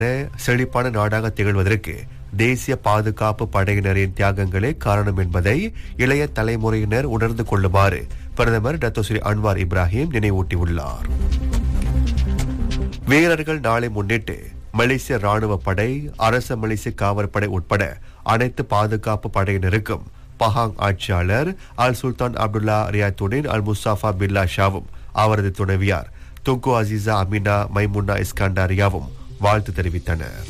செழிப்பான நாடாக திகழ்வதற்கு தேசிய பாதுகாப்பு படையினரின் தியாகங்களே காரணம் என்பதை இளைய தலைமுறையினர் உணர்ந்து கொள்ளுமாறு பிரதமர் டத்தோ ஸ்ரீ அன்வார் இப்ராஹிம் நினைவூட்டியுள்ளார் வீரர்கள் நாளை முன்னிட்டு மலேசிய ராணுவ படை அரச மலேசிய காவற்படை உட்பட அனைத்து பாதுகாப்பு படையினருக்கும் பஹாங் ஆட்சியாளர் அல் சுல்தான் அப்துல்லா ரியாத்துடன் அல் முஸ்தாஃபா பில்லா ஷாவும் அவரது துணைவியார் துங்கு அசீசா அமினா மைமுன்னா இஸ்காண்டாரியாவும் வாழ்த்து தெரிவித்தனர்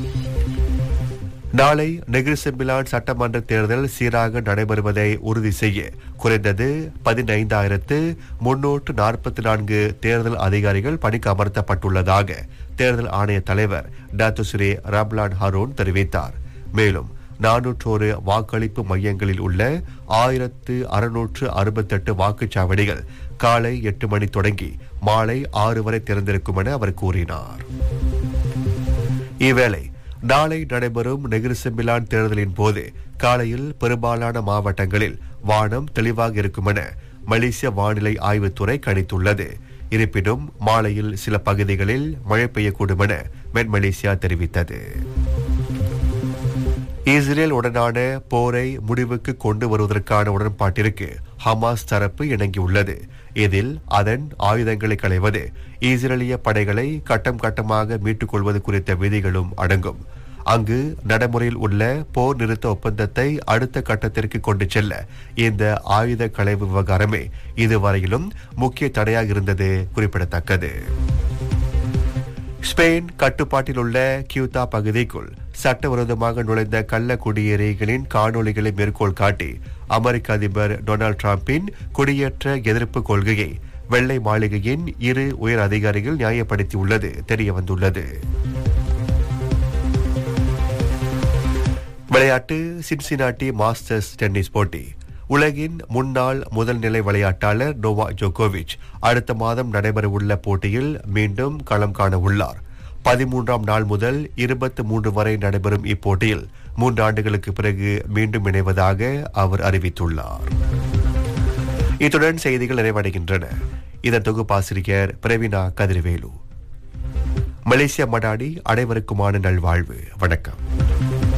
நாளை நெகிர் செம்பிலான் சட்டமன்ற தேர்தல் சீராக நடைபெறுவதை உறுதி செய்ய குறைந்தது பதினைந்தாயிரத்து முன்னூற்று நாற்பத்தி நான்கு தேர்தல் அதிகாரிகள் பணிக்கு அமர்த்தப்பட்டுள்ளதாக தேர்தல் ஆணைய தலைவர் டாக்டர் ஸ்ரீ ரப்லான் ஹரோன் தெரிவித்தார் மேலும் நானூற்றோரு வாக்களிப்பு மையங்களில் உள்ள ஆயிரத்து அறுநூற்று அறுபத்தெட்டு வாக்குச்சாவடிகள் காலை எட்டு மணி தொடங்கி மாலை ஆறு வரை திறந்திருக்கும் என அவர் கூறினார் இவ்வேளை நாளை நடைபெறும் நெகிர் செம்பிலான் தேர்தலின் போது காலையில் பெரும்பாலான மாவட்டங்களில் வானம் தெளிவாக இருக்கும் என மலேசிய வானிலை ஆய்வுத்துறை கணித்துள்ளது இருப்பினும் மாலையில் சில பகுதிகளில் மழை பெய்யக்கூடும் என மென் மலேசியா தெரிவித்தது இஸ்ரேல் உடனான போரை முடிவுக்கு கொண்டு வருவதற்கான உடன்பாட்டிற்கு ஹமாஸ் தரப்பு இணங்கியுள்ளது இதில் அதன் ஆயுதங்களை களைவது இஸ்ரேலிய படைகளை கட்டம் கட்டமாக மீட்டுக் கொள்வது குறித்த விதிகளும் அடங்கும் அங்கு நடைமுறையில் உள்ள போர் நிறுத்த ஒப்பந்தத்தை அடுத்த கட்டத்திற்கு கொண்டு செல்ல இந்த ஆயுத களைவு விவகாரமே இதுவரையிலும் முக்கிய தடையாக இருந்தது குறிப்பிடத்தக்கது ஸ்பெயின் கட்டுப்பாட்டில் உள்ள கியூதா பகுதிக்குள் சட்டவிரோதமாக நுழைந்த கள்ள குடியேறிகளின் காணொளிகளை மேற்கோள் காட்டி அமெரிக்க அதிபர் டொனால்டு டிரம்பின் குடியேற்ற எதிர்ப்பு கொள்கையை வெள்ளை மாளிகையின் இரு உயர் அதிகாரிகள் நியாயப்படுத்தியுள்ளது தெரியவந்துள்ளது விளையாட்டு சின்சினாட்டி மாஸ்டர்ஸ் டென்னிஸ் போட்டி உலகின் முன்னாள் முதல் நிலை விளையாட்டாளர் நோவா ஜோகோவிச் அடுத்த மாதம் நடைபெறவுள்ள போட்டியில் மீண்டும் களம் காண உள்ளார் பதிமூன்றாம் நாள் முதல் இருபத்தி மூன்று வரை நடைபெறும் இப்போட்டியில் மூன்று ஆண்டுகளுக்கு பிறகு மீண்டும் இணைவதாக அவர் அறிவித்துள்ளார் இத்துடன் செய்திகள் நிறைவடைகின்றன இதன் தொகுப்பாசிரியர் பிரவீனா கதிர்வேலு மலேசியா மடாடி அனைவருக்குமான நல்வாழ்வு வணக்கம்